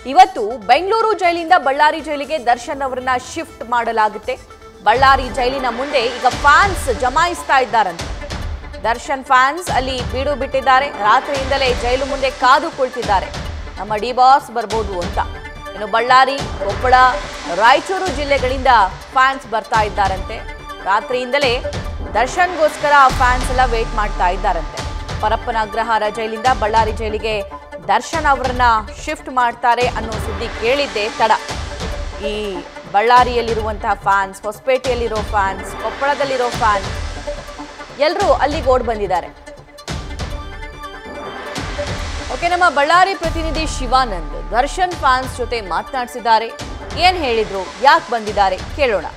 ಇವತ್ತು ಬೆಂಗಳೂರು ಜೈಲಿಂದ ಬಳ್ಳಾರಿ ಜೈಲಿಗೆ ದರ್ಶನ್ ಅವರನ್ನ ಶಿಫ್ಟ್ ಮಾಡಲಾಗುತ್ತೆ ಬಳ್ಳಾರಿ ಜೈಲಿನ ಮುಂದೆ ಈಗ ಫ್ಯಾನ್ಸ್ ಜಮಾಯಿಸ್ತಾ ಇದ್ದಾರಂತೆ ದರ್ಶನ್ ಫ್ಯಾನ್ಸ್ ಅಲ್ಲಿ ಬೀಡು ಬಿಟ್ಟಿದ್ದಾರೆ ರಾತ್ರಿಯಿಂದಲೇ ಜೈಲು ಮುಂದೆ ಕಾದು ಕುಳಿತಿದ್ದಾರೆ ನಮ್ಮ ಡಿ ಬಾಸ್ ಬರ್ಬೋದು ಅಂತ ಇನ್ನು ಬಳ್ಳಾರಿ ಕೊಪ್ಪಳ ರಾಯಚೂರು ಜಿಲ್ಲೆಗಳಿಂದ ಫ್ಯಾನ್ಸ್ ಬರ್ತಾ ಇದ್ದಾರಂತೆ ರಾತ್ರಿಯಿಂದಲೇ ದರ್ಶನ್ಗೋಸ್ಕರ ಫ್ಯಾನ್ಸ್ ಎಲ್ಲ ವೇಟ್ ಮಾಡ್ತಾ ಇದ್ದಾರಂತೆ ಪರಪ್ಪನ ಅಗ್ರಹಾರ ಜೈಲಿಂದ ಬಳ್ಳಾರಿ ಜೈಲಿಗೆ ದರ್ಶನ್ ಅವರನ್ನ ಶಿಫ್ಟ್ ಮಾಡ್ತಾರೆ ಅನ್ನೋ ಸುದ್ದಿ ಕೇಳಿದ್ದೆ ತಡ ಈ ಬಳ್ಳಾರಿಯಲ್ಲಿರುವಂತಹ ಫ್ಯಾನ್ಸ್ ಹೊಸಪೇಟೆಯಲ್ಲಿರೋ ಫ್ಯಾನ್ಸ್ ಕೊಪ್ಪಳದಲ್ಲಿರೋ ಫ್ಯಾನ್ಸ್ ಎಲ್ಲರೂ ಅಲ್ಲಿಗೆ ಓಡ್ ಬಂದಿದ್ದಾರೆ ಓಕೆ ನಮ್ಮ ಬಳ್ಳಾರಿ ಪ್ರತಿನಿಧಿ ಶಿವಾನಂದ್ ದರ್ಶನ್ ಫ್ಯಾನ್ಸ್ ಜೊತೆ ಮಾತನಾಡಿಸಿದ್ದಾರೆ ಏನ್ ಹೇಳಿದ್ರು ಯಾಕೆ ಬಂದಿದ್ದಾರೆ ಕೇಳೋಣ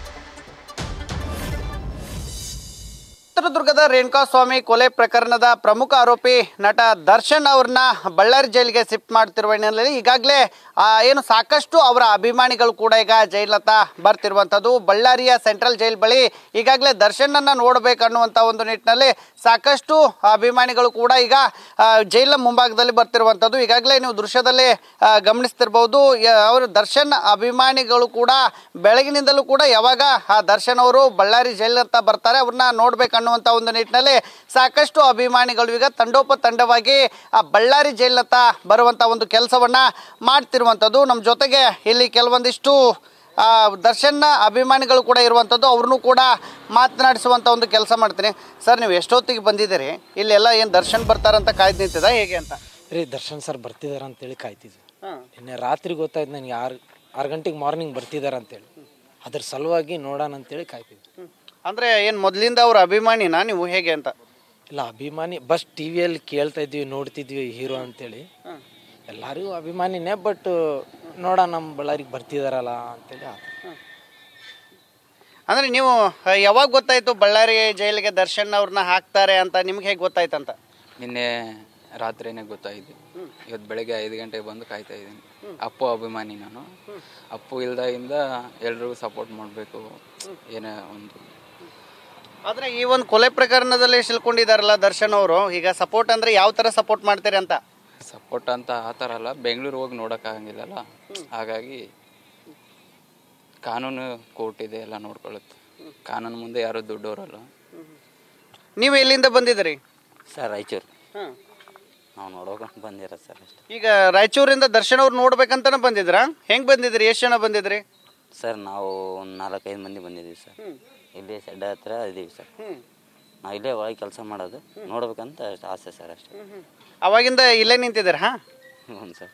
ಚಿತ್ರದುರ್ಗದ ರೇಣುಕಾಸ್ವಾಮಿ ಕೊಲೆ ಪ್ರಕರಣದ ಪ್ರಮುಖ ಆರೋಪಿ ನಟ ದರ್ಶನ್ ಅವ್ರನ್ನ ಬಳ್ಳಾರಿ ಜೈಲಿಗೆ ಶಿಫ್ಟ್ ಮಾಡ್ತಿರುವ ಹಿನ್ನೆಲೆಯಲ್ಲಿ ಈಗಾಗಲೇ ಆ, ಏನು ಸಾಕಷ್ಟು ಅವರ ಅಭಿಮಾನಿಗಳು ಕೂಡ ಈಗ ಜೈಲತ್ತ ಬರ್ತಿರುವಂಥದ್ದು ಬಳ್ಳಾರಿಯ ಸೆಂಟ್ರಲ್ ಜೈಲ್ ಬಳಿ ಈಗಾಗಲೇ ದರ್ಶನನ್ನ ನೋಡಬೇಕನ್ನುವಂಥ ಒಂದು ನಿಟ್ಟಿನಲ್ಲಿ ಸಾಕಷ್ಟು ಅಭಿಮಾನಿಗಳು ಕೂಡ ಈಗ ಆ, ಜೈಲಿನ ಮುಂಭಾಗದಲ್ಲಿ ಬರ್ತಿರುವಂಥದ್ದು ಈಗಾಗಲೇ ನೀವು ದೃಶ್ಯದಲ್ಲಿ ಆ, ಗಮನಿಸ್ತಿರ್ಬೋದು ಯ- ಅವರು ದರ್ಶನ್ ಅಭಿಮಾನಿಗಳು ಕೂಡ ಬೆಳಗಿನಿಂದಲೂ ಕೂಡ ಯಾವಾಗ ಆ ದರ್ಶನ್ ಅವರು ಬಳ್ಳಾರಿ ಜೈಲತ್ತ ಬರ್ತಾರೆ ಅವ್ರನ್ನ ನೋಡ್ಬೇಕನ್ನುವಂಥ ಒಂದು ನಿಟ್ಟಿನಲ್ಲಿ ಸಾಕಷ್ಟು ಅಭಿಮಾನಿಗಳು ಈಗ ತಂಡೋಪತಂಡವಾಗಿ ಆ ಬಳ್ಳಾರಿ ಜೈಲತ್ತ ಬರುವಂಥ ಒಂದು ಕೆಲಸವನ್ನ ಮಾಡ್ತಿರುವಂಥದ್ದು ನಮ್ಮ ಜೊತೆಗೆ ಇಲ್ಲಿ ಕೆಲವೊಂದಿಷ್ಟು ಆ, ದರ್ಶನ್ನ ಅಭಿಮಾನಿಗಳು ಕೂಡ ಇರುವಂಥದ್ದು ಅವ್ರನ್ನೂ ಕೂಡ ಮಾತನಾಡಿಸುವಂಥ ಒಂದು ಕೆಲಸ ಮಾಡ್ತೀನಿ ಸರ್ ನೀವು ಎಷ್ಟೊತ್ತಿಗೆ ಬಂದಿದ್ದೀರಿ ಇಲ್ಲೆಲ್ಲ ಏನು ದರ್ಶನ್ ಬರ್ತಾರಂತ ಕಾಯ್ದು ನಿಂತಿದ ಹೇಗೆ ಅಂತ ರೀ ದರ್ಶನ್ ಸರ್ ಬರ್ತಿದಾರ ಅಂತೇಳಿ ಕಾಯ್ತಿದ್ವಿ ನಿನ್ನೆ ರಾತ್ರಿ ಗೊತ್ತಾಯ್ತು ನನಗೆ ಆರು ಆರು ಗಂಟೆಗೆ ಮಾರ್ನಿಂಗ್ ಬರ್ತಿದಾರ ಅಂತೇಳಿ ಅದ್ರ ಸಲುವಾಗಿ ನೋಡೋಣ ಅಂತೇಳಿ ಕಾಯ್ತಿದ್ವಿ ಅಂದರೆ ಏನು ಮೊದಲಿಂದ ಅವ್ರ ಅಭಿಮಾನಿನಾ ನೀವು ಹೇಗೆ ಅಂತ ಇಲ್ಲ ಅಭಿಮಾನಿ ಬಸ್ ಟಿ ವಿಯಲ್ಲಿ ಕೇಳ್ತಾ ಇದ್ವಿ ನೋಡ್ತಿದ್ವಿ ಹೀರೋ ಅಂತೇಳಿ ಎಲ್ಲರಿಗೂ ಅಭಿಮಾನಿನೇ ಬಟ್ ನೋಡ ನಮ್ಮ ಬಳ್ಳಾರಿಗೆ ಬರ್ತಿದಾರಲ್ಲ ಅಂತೇಳಿ ಆತ ಅಂದರೆ ನೀವು ಆ, ಯಾವಾಗ ಗೊತ್ತಾಯ್ತು ಬಳ್ಳಾರಿ ಜೈಲಿಗೆ ದರ್ಶನ್ ಅವ್ರನ್ನ ಹಾಕ್ತಾರೆ ಅಂತ ನಿಮ್ಗೆ ಹೇಗೆ ಗೊತ್ತಾಯ್ತಂತ ನಿನ್ನೆ ರಾತ್ರಿನೇ ಗೊತ್ತಾಯಿತು ಇವತ್ತು ಬೆಳಗ್ಗೆ ಐದು ಗಂಟೆಗೆ ಬಂದು ಕಾಯ್ತಾ ಇದ್ದೀನಿ ಅಪ್ಪು ಅಭಿಮಾನಿ ನಾನು ಅಪ್ಪು ಇಲ್ದಾಗಿಂದ ಎಲ್ರಿಗೂ ಸಪೋರ್ಟ್ ಮಾಡಬೇಕು ಏನೇ ಒಂದು ಆದರೆ ಈ ಒಂದು ಕೊಲೆ ಪ್ರಕರಣದಲ್ಲಿ ಸಿಲ್ಕೊಂಡಿದಾರಲ್ಲ ದರ್ಶನ್ ಅವರು ಈಗ ಸಪೋರ್ಟ್ ಅಂದರೆ ಯಾವ ಥರ ಸಪೋರ್ಟ್ ಮಾಡ್ತೀರಿ ಅಂತ ಸಪೋರ್ಟ್ ಅಂತ ಆ ಥರ ಅಲ್ಲ ಬೆಂಗಳೂರು ಹೋಗಿ ನೋಡೋಕ್ಕಾಗಂಗಿಲ್ಲಲ್ಲ ಹಾಗಾಗಿ ಕಾನೂನು ಕೋರ್ಟ್ ಇದೆ ಎಲ್ಲ ನೋಡ್ಕೊಳ್ಳುತ್ತೆ ಕಾನೂನು ಮುಂದೆ ಯಾರು ದುಡ್ಡೋರಲ್ಲ ನೀವು ಎಲ್ಲಿಂದ ಬಂದಿದ್ದೀರಿ ಸರ್ ರಾಯಚೂರು ನಾವು ನೋಡೋಕೆ ಬಂದಿರ ಸರ್ ಅಷ್ಟೇ ಈಗ ರಾಯಚೂರಿಂದ ದರ್ಶನ್ ಅವ್ರು ನೋಡ್ಬೇಕಂತಾನೆ ಬಂದಿದ್ರಾ ಹೆಂಗ್ ಬಂದಿದ್ರಿ ಎಷ್ಟು ಜನ ಬಂದಿದ್ರಿ ಸರ್ ನಾವು ಒಂದು ನಾಲ್ಕೈದು ಮಂದಿ ಬಂದಿದ್ದೀವಿ ಸರ್ ಇಲ್ಲೇ ಸೆಡ್ ಹತ್ರ ಇದ್ದೀವಿ ಸರ್ ನಾವು ಇಲ್ಲೇ ಒಳಗೆ ಕೆಲಸ ಮಾಡೋದು ನೋಡ್ಬೇಕಂತ ಅಷ್ಟ್ ಆಸೆ ಸರ್ ಅಷ್ಟೇ ಅವಾಗಿಂದ ಇಲ್ಲೇ ನಿಂತಿದ್ದೀರಾ ಹಾ ಹ್ಞೂ ಸರ್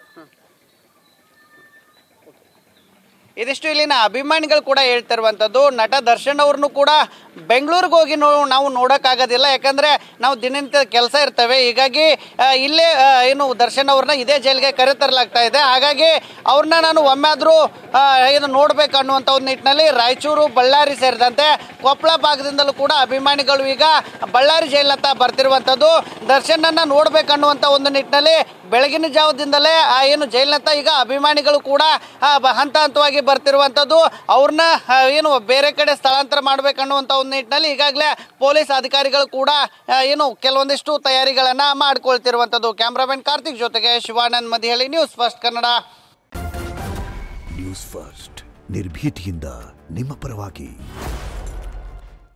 ಇದಿಷ್ಟು ಇಲ್ಲಿನ ಅಭಿಮಾನಿಗಳು ಕೂಡ ಹೇಳ್ತಿರುವಂಥದ್ದು ನಟ ದರ್ಶನ್ ಅವ್ರನ್ನು ಕೂಡ ಬೆಂಗಳೂರಿಗೆ ಹೋಗಿ ನೋ ನಾವು ನೋಡೋಕ್ಕಾಗೋದಿಲ್ಲ ಯಾಕಂದರೆ ನಾವು ದಿನನಿತ್ಯ ಕೆಲಸ ಇರ್ತೇವೆ ಹೀಗಾಗಿ ಆ, ಇಲ್ಲೇ ಆ, ಏನು ದರ್ಶನ್ ಅವ್ರನ್ನ ಇದೇ ಜೈಲಿಗೆ ಕರೆತರಲಾಗ್ತಾ ಇದೆ ಹಾಗಾಗಿ ಅವ್ರನ್ನ ನಾನು ಒಮ್ಮೆ ಆದರೂ ಏನು ನೋಡ್ಬೇಕು ಅನ್ನುವಂಥ ಒಂದು ನಿಟ್ಟಿನಲ್ಲಿ ರಾಯಚೂರು ಬಳ್ಳಾರಿ ಸೇರಿದಂತೆ ಕೊಪ್ಪಳ ಭಾಗದಿಂದಲೂ ಕೂಡ ಅಭಿಮಾನಿಗಳು ಈಗ ಬಳ್ಳಾರಿ ಜೈಲತ್ತ ಬರ್ತಿರುವಂಥದ್ದು ದರ್ಶನನ್ನ ನೋಡ್ಬೇಕನ್ನುವಂಥ ಒಂದು ನಿಟ್ಟಿನಲ್ಲಿ ಬೆಳಗಿನ ಜಾವದಿಂದಲೇ ಆ ಏನು ಜೈಲಿನತ್ತ ಈಗ ಅಭಿಮಾನಿಗಳು ಕೂಡ ಆ, ಬ- ಹಂತ ಹಂತವಾಗಿ ಬರ್ತಿರುವಂಥದ್ದು ಅವ್ರನ್ನ ಆ, ಏನು ಬೇರೆ ಕಡೆ ಸ್ಥಳಾಂತರ ಮಾಡ್ಬೇಕನ್ನುವಂಥ ಒಂದು ನಿಟ್ಟಿನಲ್ಲಿ ಈಗಾಗಲೇ ಪೊಲೀಸ್ ಅಧಿಕಾರಿಗಳು ಕೂಡ ಆ, ಏನು ಕೆಲವೊಂದಿಷ್ಟು ತಯಾರಿಗಳನ್ನು ಮಾಡ್ಕೊಳ್ತಿರುವಂಥದ್ದು ಕ್ಯಾಮ್ರಾಮನ್ ಕಾರ್ತಿಕ್ ಜೊತೆಗೆ Shivanand Madihalli news first Kannada news first ನಿರ್ಭೀತಿಯಿಂದ ನಿಮ್ಮ ಪರವಾಗಿ